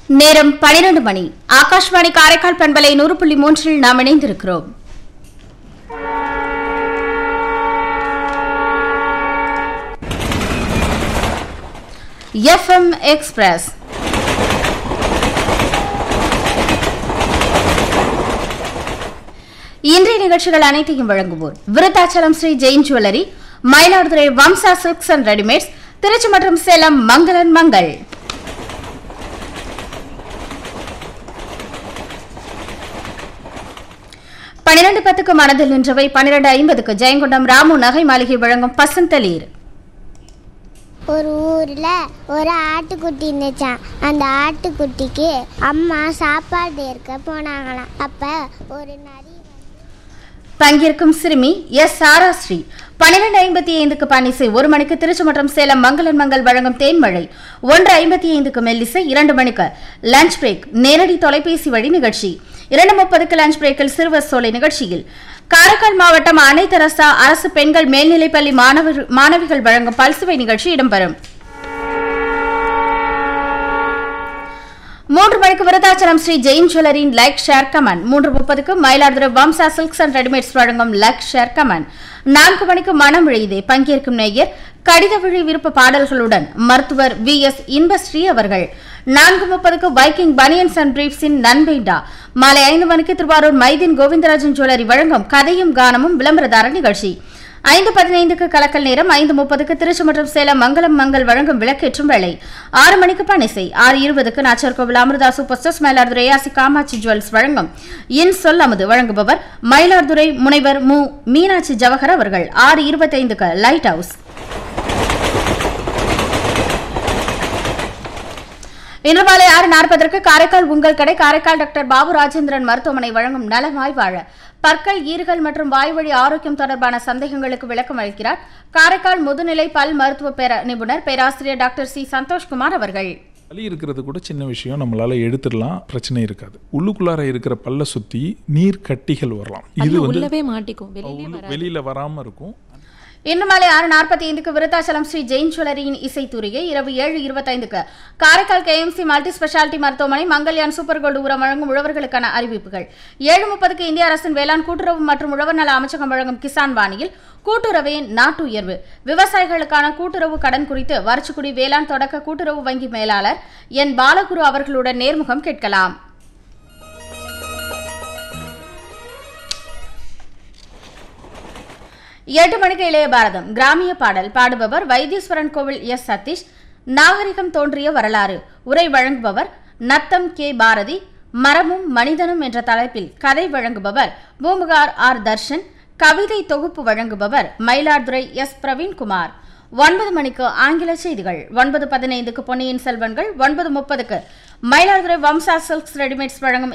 நேரம் பனிரெண்டு மணி ஆகாஷ்வாணி காரைக்கால் பண்பலை நூறு புள்ளி மூன்றில் நாம் இணைந்திருக்கிறோம் எஃப்எம் எக்ஸ்பிரஸ் இன்றைய நிகழ்ச்சிகள் அனைத்தையும் வழங்குவோர் Virudhachalam Sri Jain jewellery Mayiladuthurai Vamsa silks and readymades Tiruchi மற்றும் சேலம் மங்களன் மங்கள் பனிரெண்டு பத்துக்கு மனதில் நின்றவை பனிரெண்டு ஐம்பதுக்கு ஜெயங்கொண்டம் ராமு நகை மாளிகை வழங்கும் பசந்தலீர் ஒரு ஊரில் ஒரு ஆட்டுக்குட்டி இருந்துச்சான் அந்த ஆட்டுக்குட்டிக்கு அம்மா சாப்பாடு இருக்க போனாங்களாம் அப்போ ஒரு நரி பங்கேற்கும் சிறுமி எஸ் சாராஸ்ரீ பன்னிரண்டு ஐம்பத்தி ஐந்துக்கு பன்னிசை ஒரு மணிக்கு திருச்சி மற்றும் சேலம் மங்களன் மங்கள் வழங்கும் தேன்மழை ஒன்று ஐம்பத்தி ஐந்துக்கு மெல்லிசை இரண்டு மணிக்கு லஞ்ச் பிரேக் நேரடி தொலைபேசி வழி நிகழ்ச்சி இரண்டு முப்பதுக்கு லஞ்ச் பிரேக்கில் சிறுவர் சோலை நிகழ்ச்சியில் காரைக்கால் மாவட்டம் அனைத்தரசா அரசு பெண்கள் மேல்நிலைப்பள்ளி மாணவர் மாணவிகள் வழங்கும் பல்சுவை நிகழ்ச்சி இடம்பெறும் மூன்று மணிக்கு விருதாச்சலம் ஸ்ரீ ஜெயின் ஜுவல்லரின் லைக் ஷேர் கமன் மூன்று முப்பதுக்கு Mayiladuthurai Vamsa silks and readymades வழங்கும் லைக் ஷேர் கமன் நான்கு மணிக்கு மனம் விழையுதே பங்கேற்கும் நேயர் கடித விழி விருப்ப பாடல்களுடன் மருத்துவர் வி எஸ் இன்பஸ்ரீ அவர்கள் நான்கு முப்பதுக்கு வைக்கிங் பனியன்ஸ் அண்ட் பிரீப்ஸின் நன்வேண்டா மாலை ஐந்து மணிக்கு திருவாரூர் மைதீன் கோவிந்தராஜன் ஜுவல்லரி வழங்கும் கதையும் கானமும் விளம்பரதார நிகழ்ச்சி ஐந்து பதினைந்துக்கு கலக்கல் நேரம் ஐந்து முப்பதுக்கு திருச்சி மற்றும் சேலம் மங்களம் மங்கள் வழங்கும் விளக்கேற்றும் வேளை ஆறு மணிக்கு பணிசை ஆறு இருபதுக்கு Nachiarkovil Amirtha super stores Mayiladuthurai AC Kamatchi jewels வழங்கும் இன் சொல் அமுது வழங்குபவர் மயிலாடுதுறை முனைவர் மு மீனாட்சி ஜவஹர் அவர்கள் ஆறு இருபத்தைந்துக்கு லைட் ஹவுஸ் இன்று மாலை ஆறு நாற்பதற்கு காரைக்கால் உங்கள் கடை காரைக்கால் டாக்டர் பாபு ராஜேந்திரன் மருத்துவமனை வழங்கும் நலமாய் வாழ பற்கள் ஈறுகள் மற்றும் வாய்வழி ஆரோக்கியம் தொடர்பான சந்தேகங்களுக்கு விளக்கம் அளிக்கிறார் காரைக்கால் முதுநிலை பல் மருத்துவ பேர நிபுணர் பேராசிரியர் டாக்டர் சி சந்தோஷ்குமார் அவர்கள் வலி இருக்கிறது கூட சின்ன விஷயம் நம்மளால எடுத்துடலாம் பிரச்சனை இருக்காது உள்ளுக்குள்ளார இருக்கிற பல்ல சுத்தி நீர் கட்டிகள் வரலாம் இது அது வந்து உள்ளவே மாட்டிக்கும் வெளியிலே உள்ள- வராது வெளியில வராம இருக்கும் இன்று மாலை ஆறு நாற்பத்தி ஐந்துக்கு விருத்தாச்சலம் ஸ்ரீ ஜெயின் ஜுவல்லரியின் இசைத்துறையை இரவு ஏழு இருபத்தைந்துக்கு காரைக்கால் கேஎம்சி மல்டி ஸ்பெஷாலிட்டி மருத்துவமனை மங்கல்யான் சூப்பர் கோல்டு உரம் வழங்கும் உழவர்களுக்கான அறிவிப்புகள் ஏழு முப்பதுக்கு இந்திய அரசின் வேளாண் கூட்டுறவு மற்றும் உழவர் நல அமைச்சகம் வழங்கும் கிசான் வாணியில் கூட்டுறவே நாட்டு உயர்வு விவசாயிகளுக்கான கூட்டுறவு கடன் குறித்து வரச்சுக்குடி வேளாண் தொடக்க கூட்டுறவு வங்கி மேலாளர் என் பாலகுரு அவர்களுடன் நேர்முகம் கேட்கலாம் எட்டு மணிக்கு இளைய பாரதம் கிராமிய பாடல் பாடுபவர் வைத்தீஸ்வரன் கோவில் எஸ் சதீஷ் நாகரிகம் தோன்றிய வரலாறு உரை வழங்குபவர் நத்தம் கே பாரதி மரமும் மனிதனும் என்ற தலைப்பில் கதை வழங்குபவர் பூம்புகார் ஆர் தர்ஷன் கவிதை தொகுப்பு வழங்குபவர் மயிலாடுதுறை எஸ் பிரவீன்குமார் ஒன்பது மணிக்கு ஆங்கில செய்திகள் ஒன்பது பதினைந்துக்கு பொன்னியின் செல்வன்கள் ஒன்பது முப்பதுக்கு மயிலாடுதுறை வம்சா சில்க்ஸ் ரெடிமேட்ஸ் வழங்கும்